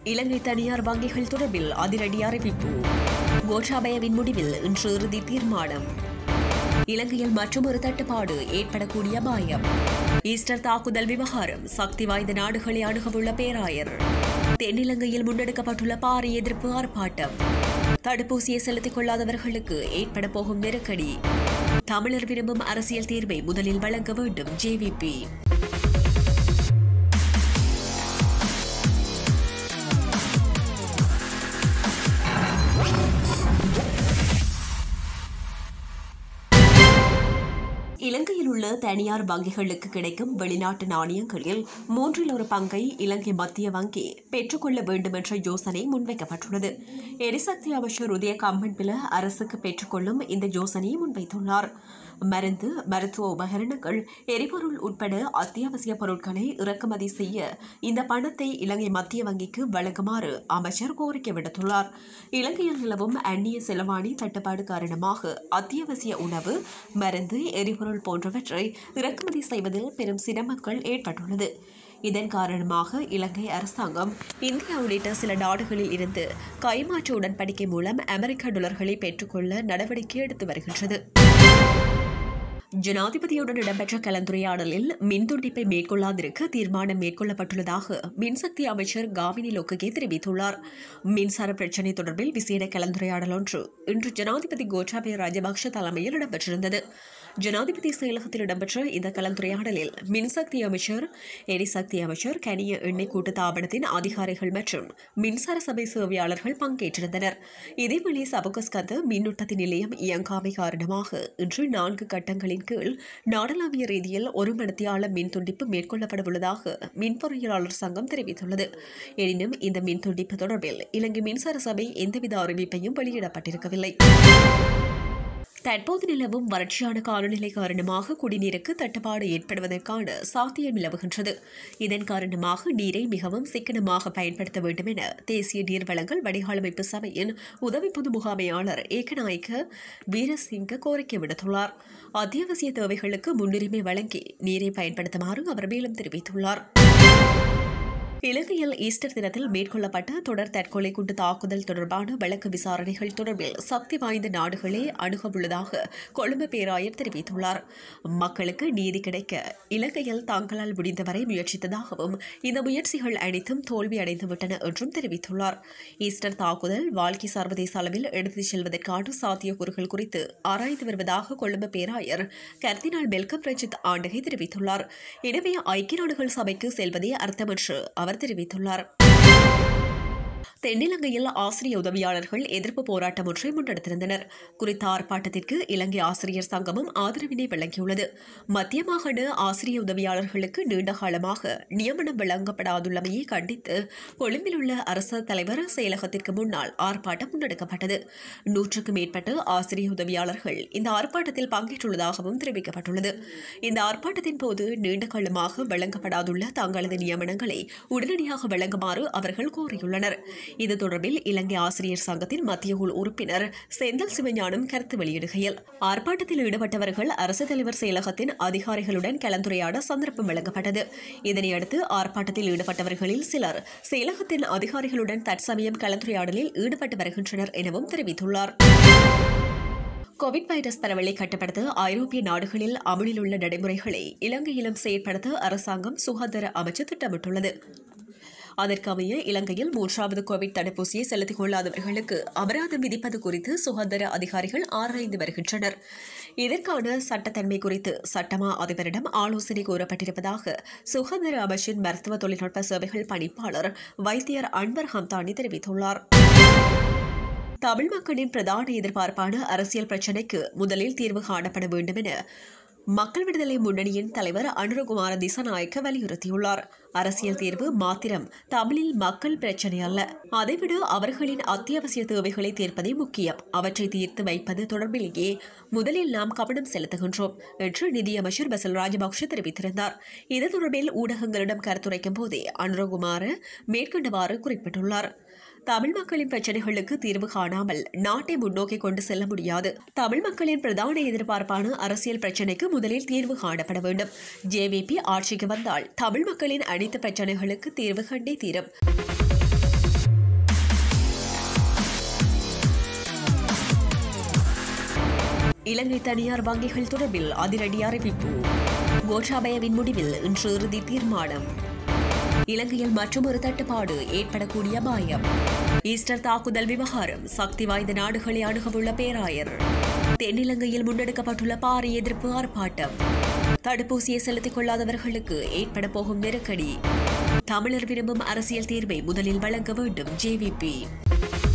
இலங்கை தனியார் வங்கிகள் தொடர்பில் அதிரடி அறிவிப்பு கோட்டாபயவின் முடிவில் இன்று இறுதி தீர்மானம் இலங்கையில் மற்றொரு தட்டுப்பாடு ஏற்படக்கூடிய அபாயம் ஈஸ்டர் தாக்குதல் விவகாரம் சக்தி வாய்ந்த நாடுகளை அணுகவுள்ள பேராயர் தென்னிலங்கையில் முன்னெடுக்கப்பட்டுள்ள பாரிய எதிர்ப்பு ஆர்ப்பாட்டம் தடுப்பூசியை செலுத்திக் கொள்ளாதவர்களுக்கு ஏற்பட போகும் நெருக்கடி தமிழர் விரும்பும் அரசியல் தீர்வை முதலில் வழங்க வேண்டும் ஜேவிபி இலங்கையில் உள்ள தனியார் வங்கிகளுக்கு கிடைக்கும் வெளிநாட்டு நாணயங்களில் மூன்றில் ஒரு பங்கை இலங்கை மத்திய வங்கி பெற்றுக்கொள்ள வேண்டும் என்ற யோசனை முன்வைக்கப்பட்டுள்ளது எரிசக்தி அமைச்சர் உதய கம்பன்பில அரசுக்கு பெற்றுக்கொள்ளும் இந்த யோசனையை முன்வைத்துள்ளார் மருந்து மருத்துவ உபகரணங்கள் எரிபொருள் உட்பட அத்தியாவசிய பொருட்களை இறக்குமதி செய்ய இந்த பணத்தை இலங்கை மத்திய வங்கிக்கு வழங்குமாறு அமைச்சர் கோரிக்கை விடுத்துள்ளார் இலங்கையில் நிலவும் அந்நிய செலவாணி தட்டுப்பாடு காரணமாக அத்தியாவசிய உணவு மருந்து எரிபொருள் போன்றவற்றை இறக்குமதி செய்வதில் பெரும் சிரமங்கள் ஏற்பட்டுள்ளது இதன் காரணமாக இலங்கை அரசாங்கம் இந்தியா உள்ளிட்ட சில நாடுகளில் இருந்து கைமாற்று உடன்படிக்கை மூலம் அமெரிக்க டாலர்களை பெற்றுக்கொள்ள நடவடிக்கை எடுத்து வருகின்றது ஜனாதிபதியுடன் இடம்பெற்ற கலந்துரையாடலில் மின்துண்டிப்பை மேற்கொள்ளாதிருக்க தீர்மானம் மேற்கொள்ளப்பட்டுள்ளதாக மின்சக்தி அமைச்சர் காமினி லோக்ககே தெரிவித்துள்ளார் மின்சார பிரச்சினை தொடர்பில் விசேட கலந்துரையாடல் ஒன்று இன்று ஜனாதிபதி கோட்டாபய ராஜபக்ஷ தலைமையில் இடம்பெற்றிருந்தது ஜனாதிபதி செயலகத்தில் இடம்பெற்ற இந்த கலந்துரையாடலில் மின்சக்தி அமைச்சர் எரிசக்தி அமைச்சர் கனிய எண்ணெய் கூட்டு தாபனத்தின் அதிகாரிகள் மற்றும் மின்சார சபை சேவையாளர்கள் பங்கேற்றிருந்தனர் இதேவேளை சபுகஸ்கந்த மின் உற்பத்தி நிலையம் இயங்காமை காரணமாக இன்று நான்கு கட்டங்களின் கீழ் நாடளாவிய ரீதியில் ஒரு மணித்தியால மின் துண்டிப்பு மேற்கொள்ளப்படவுள்ளதாக மின் பொறியியலாளர் சங்கம் தெரிவித்துள்ளது எனினும் இந்த மின் துண்டிப்பு தொடர்பில் இலங்கை மின்சார சபை எந்தவித அறிவிப்பையும் வெளியிடப்பட்டிருக்கவில்லை தற்போது நிலவும் வறட்சியான காலநிலை காரணமாக குடிநீருக்கு தட்டுப்பாடு ஏற்படுவதற்கான சாத்தியம் நிலவுகின்றது இதன் காரணமாக நீரை மிகவும் சிக்கனமாக பயன்படுத்த வேண்டும் என தேசிய நீர்வளங்கள் வடிகாலமைப்பு சபையின் உதவி பொது முகாமையாளர் ஏகநாயக்க வீரசிங்க கோரிக்கை விடுத்துள்ளார் அத்தியாவசிய தேவைகளுக்கு முன்னுரிமை வழங்கி நீரை பயன்படுத்துமாறு அவர் மேலும் தெரிவித்துள்ளார் இலங்கையில் ஈஸ்டர் தினத்தில் மேற்கொள்ளப்பட்ட தொடர் தற்கொலை குண்டு தாக்குதல் தொடர்பான வழக்கு விசாரணைகள் தொடர்பில் சக்தி வாய்ந்த நாடுகளே அணுகவுள்ளதாக கொழும்பு பேராயர் தெரிவித்துள்ளார் மக்களுக்கு நீதி கிடைக்க இலங்கையில் தாங்களால் முடிந்தவரை முயற்சித்ததாகவும் இந்த முயற்சிகள் அனைத்தும் தோல்வி அடைந்துவிட்டன என்றும் தெரிவித்துள்ளார் ஈஸ்டர் தாக்குதல் வாழ்க்கை சர்வதேச அளவில் எடுத்துச் செல்வதற்கான சாத்தியக்கூறுகள் குறித்து ஆராய்ந்து வருவதாக கொழும்பு பேராயர் கர்தினால் மெல்கம் ரஞ்சித் ஆண்டகை தெரிவித்துள்ளார் எனவே ஐக்கிய நாடுகள் சபைக்கு செல்வதே அர்த்தம் என்று அவர் தெரிவித்துள்ளார் தென்னிலங்கையில் ஆசிரிய உதவியாளர்கள் எதிர்ப்பு போராட்டம் ஒன்றை முன்னெடுத்திருந்தனர் குறித்த ஆர்ப்பாட்டத்திற்கு இலங்கை ஆசிரியர் சங்கமும் ஆதரவினை வழங்கியுள்ளது மத்திய மாகாண ஆசிரிய உதவியாளர்களுக்கு நீண்ட காலமாக நியமனம் வழங்கப்படாதுள்ளமையை கண்டித்து கொழும்பில் உள்ள அரசு தலைவர் செயலகத்திற்கு முன்னால் ஆர்ப்பாட்டம் முன்னெடுக்கப்பட்டது நூற்றுக்கும் மேற்பட்ட ஆசிரிய உதவியாளர்கள் இந்த ஆர்ப்பாட்டத்தில் பங்கேற்றுள்ளதாகவும் தெரிவிக்கப்பட்டுள்ளது இந்த ஆர்ப்பாட்டத்தின் போது நீண்ட காலமாக வழங்கப்படாதுள்ள தங்களது நியமனங்களை உடனடியாக வழங்குமாறு அவர்கள் கோரியுள்ளனர் இது தொடர்பில் இலங்கை ஆசிரியர் சங்கத்தின் மத்திய குழு உறுப்பினர் செந்தல் சிவஞானம் கருத்து வெளியிடுகையில் ஆர்ப்பாட்டத்தில் ஈடுபட்டவர்கள் அரசு தலைவர் செயலகத்தின் அதிகாரிகளுடன் கலந்துரையாட சந்தர்ப்பம் வழங்கப்பட்டது இதனையடுத்து ஆர்ப்பாட்டத்தில் ஈடுபட்டவர்களில் சிலர் செயலகத்தின் அதிகாரிகளுடன் தற்சமயம் கலந்துரையாடலில் ஈடுபட்டு வருகின்றனர் எனவும் தெரிவித்துள்ளார் கோவிட் வைரஸ் பரவலை கட்டுப்படுத்த ஐரோப்பிய நாடுகளில் அமலில் உள்ள நடைமுறைகளை இலங்கையிலும் செயற்படுத்த அரசாங்கம் சுகாதார அமைச்சு திட்டமிட்டுள்ளது அதற்கமைய இலங்கையில் மூன்றாவது கோவிட் தடுப்பூசியை செலுத்திக் கொள்ளாதவர்களுக்கு அபராதம் விதிப்பது குறித்து சுகாதார அதிகாரிகள் ஆராய்ந்து வருகின்றனர் இதற்கான சட்டத்தன்மை குறித்து சட்டமா அதிபரிடம் ஆலோசனை கோரப்பட்டிருப்பதாக சுகாதார அமைச்சின் மருத்துவ தொழில்நுட்ப சேவைகள் பணிப்பாளர் வைத்தியர் அன்வர் ஹம்தானி தெரிவித்துள்ளார் தமிழ் மக்களின் பிரதான எதிர்பார்ப்பான அரசியல் பிரச்சினைக்கு முதலில் தீர்வு காணப்பட வேண்டும் என மக்கள் விடுதலை முன்னணியின் தலைவர் அனுரகுமார திசநாயக்க வலியுறுத்தியுள்ளார் அரசியல் தீர்வு மாத்திரம் தமிழில் மக்கள் பிரச்சனை அல்ல அதைவிட அவர்களின் அத்தியாவசிய தேவைகளை தீர்ப்பதே முக்கியம் அவற்றை தீர்த்து வைப்பது தொடர்பிலேயே முதலில் நாம் கவனம் செலுத்துகின்றோம் என்று நிதியமைச்சர் பசல் ராஜபக்ஷ தெரிவித்திருந்தார் இது தொடர்பில் ஊடகங்களிடம் கருத்துரைக்கும் போதே அனுரகுமார மேற்கண்டவாறு குறிப்பிட்டுள்ளார் தமிழ் மக்களின் பிரச்சனைகளுக்கு தீர்வு காணாமல் நாட்டை முன்னோக்கி கொண்டு செல்ல முடியாது தமிழ் மக்களின் பிரதான எதிர்பார்ப்பான அரசியல் பிரச்சனைக்கு முதலில் தீர்வு காணப்பட வேண்டும் ஜேவிபி ஆட்சிக்கு வந்தால் தமிழ் மக்களின் அனைத்து பிரச்சனைகளுக்கு தீர்வு கண்டே தீரும் இலங்கை தனியார் வங்கிகள் தொடர்பில் அதிரடி அறிவிப்பு கோட்டாபயவின் முடிவில் இன்று இறுதி தீர்மானம் இலங்கையில் மற்றொரு தட்டுப்பாடு ஏற்படக்கூடிய அபாயம் ஈஸ்டர் தாக்குதல் விவகாரம் சக்தி வாய்ந்த நாடுகளை அணுகவுள்ள பேராயர் தென்னிலங்கையில் முன்னெடுக்கப்பட்டுள்ள பாரிய எதிர்ப்பு ஆர்ப்பாட்டம் தடுப்பூசியை செலுத்திக் கொள்ளாதவர்களுக்கு ஏற்பட போகும் நெருக்கடி தமிழர் விரும்பும் அரசியல் தீர்வை முதலில் வழங்க வேண்டும் ஜேவிபி